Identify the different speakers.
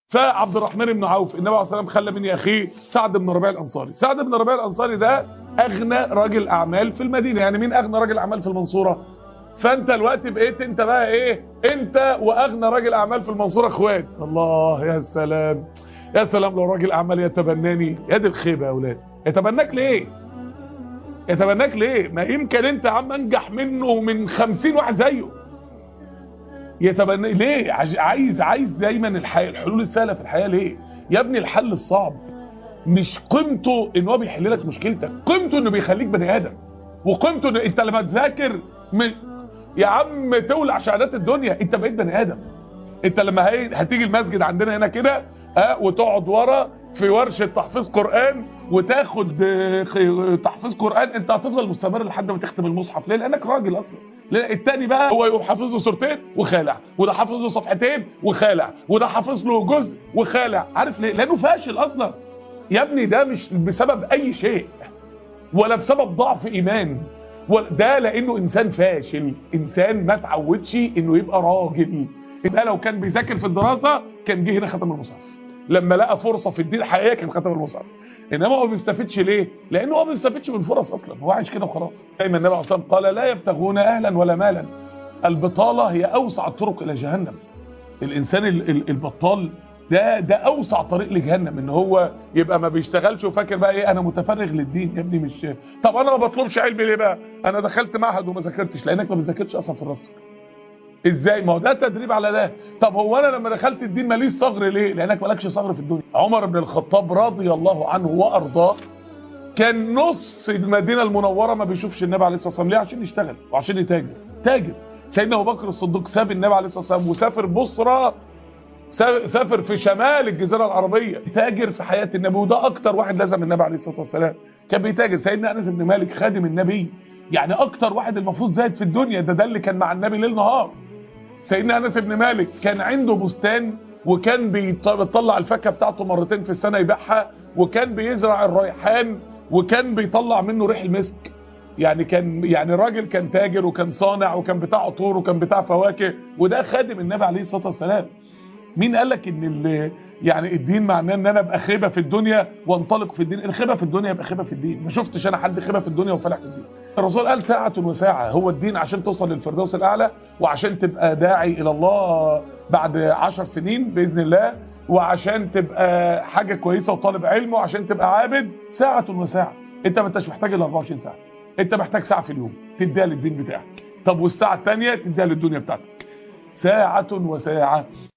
Speaker 1: فعبد الرحمن بن عوف النبي عليه الصلاه والسلام خلى من اخيه سعد بن ربيع الانصاري سعد بن ربيع الانصاري ده اغنى راجل اعمال في المدينه يعني مين اغنى راجل اعمال في المنصوره فانت الوقت بقيت انت بقى ايه انت واغنى راجل اعمال في المنصوره اخوات الله يا سلام يا سلام لو راجل اعمال يتبناني يا دي الخيبه يا اولاد يتبناك ليه يتبناك ليه ما يمكن انت يا عم انجح منه من خمسين واحد زيه يتبنى ليه عايز عايز دايما الحياة الحلول السهله في الحياه ليه يا ابني الحل الصعب مش قيمته ان هو بيحل لك مشكلتك قيمته انه بيخليك بني ادم وقيمته ان انت لما تذاكر من يا عم تولع شهادات الدنيا انت بقيت بني ادم انت لما هي... هتيجي المسجد عندنا هنا كده اه وتقعد ورا في ورشه تحفيظ قران وتاخد تحفيظ قران انت هتفضل مستمر لحد ما تختم المصحف ليه لانك راجل اصلا التاني بقى هو يقوم حافظ له سورتين وخالع وده حافظ له صفحتين وخالع وده حافظ له جزء وخالع عارف ليه لانه فاشل اصلا يا ابني ده مش بسبب اي شيء ولا بسبب ضعف ايمان ده لانه انسان فاشل انسان ما تعودش انه يبقى راجل ده لو كان بيذاكر في الدراسه كان جه هنا ختم المصحف لما لقى فرصه في الدين الحقيقيه كان ختم المصحف انما هو ما بيستفدش ليه لانه هو ما بيستفدش من الفرص اصلا هو عايش كده وخلاص دايما النبي عليه الصلاه والسلام قال لا يبتغون اهلا ولا مالا البطاله هي اوسع الطرق الى جهنم الانسان البطال ده ده اوسع طريق لجهنم ان هو يبقى ما بيشتغلش وفاكر بقى ايه انا متفرغ للدين يا ابني مش طب انا ما بطلبش علم ليه بقى انا دخلت معهد وما ذاكرتش لانك ما بتذاكرش اصلا في الراسك ازاي ما هو ده تدريب على ده طب هو انا لما دخلت الدين ماليش صغر ليه لانك مالكش صغر في الدنيا عمر بن الخطاب رضي الله عنه وارضاه كان نص المدينه المنوره ما بيشوفش النبي عليه الصلاه والسلام ليه عشان يشتغل وعشان يتاجر تاجر سيدنا ابو بكر الصديق ساب النبي عليه الصلاه والسلام وسافر بصره سافر في شمال الجزيره العربيه تاجر في حياه النبي وده اكتر واحد لازم النبي عليه الصلاه والسلام كان بيتاجر سيدنا انس بن مالك خادم النبي يعني اكتر واحد المفروض زاهد في الدنيا ده ده اللي كان مع النبي ليل نهار سيدنا انس بن مالك كان عنده بستان وكان بيطلع الفاكهه بتاعته مرتين في السنه يبيعها وكان بيزرع الريحان وكان بيطلع منه ريح المسك يعني كان يعني راجل كان تاجر وكان صانع وكان بتاع عطور وكان بتاع فواكه وده خادم النبي عليه الصلاه والسلام مين قال لك ان يعني الدين معناه ان انا ابقى خيبه في الدنيا وانطلق في الدين الخيبه في الدنيا يبقى خيبه في الدين ما شفتش انا حد خيبه في الدنيا وفلح في الدين الرسول قال ساعة وساعة هو الدين عشان توصل للفردوس الأعلى وعشان تبقى داعي إلى الله بعد عشر سنين بإذن الله وعشان تبقى حاجة كويسة وطالب علم وعشان تبقى عابد ساعة وساعة انت ما انتش محتاج ال 24 ساعة انت محتاج ساعة في اليوم تديها للدين بتاعك طب والساعة الثانية تديها للدنيا بتاعتك ساعة وساعة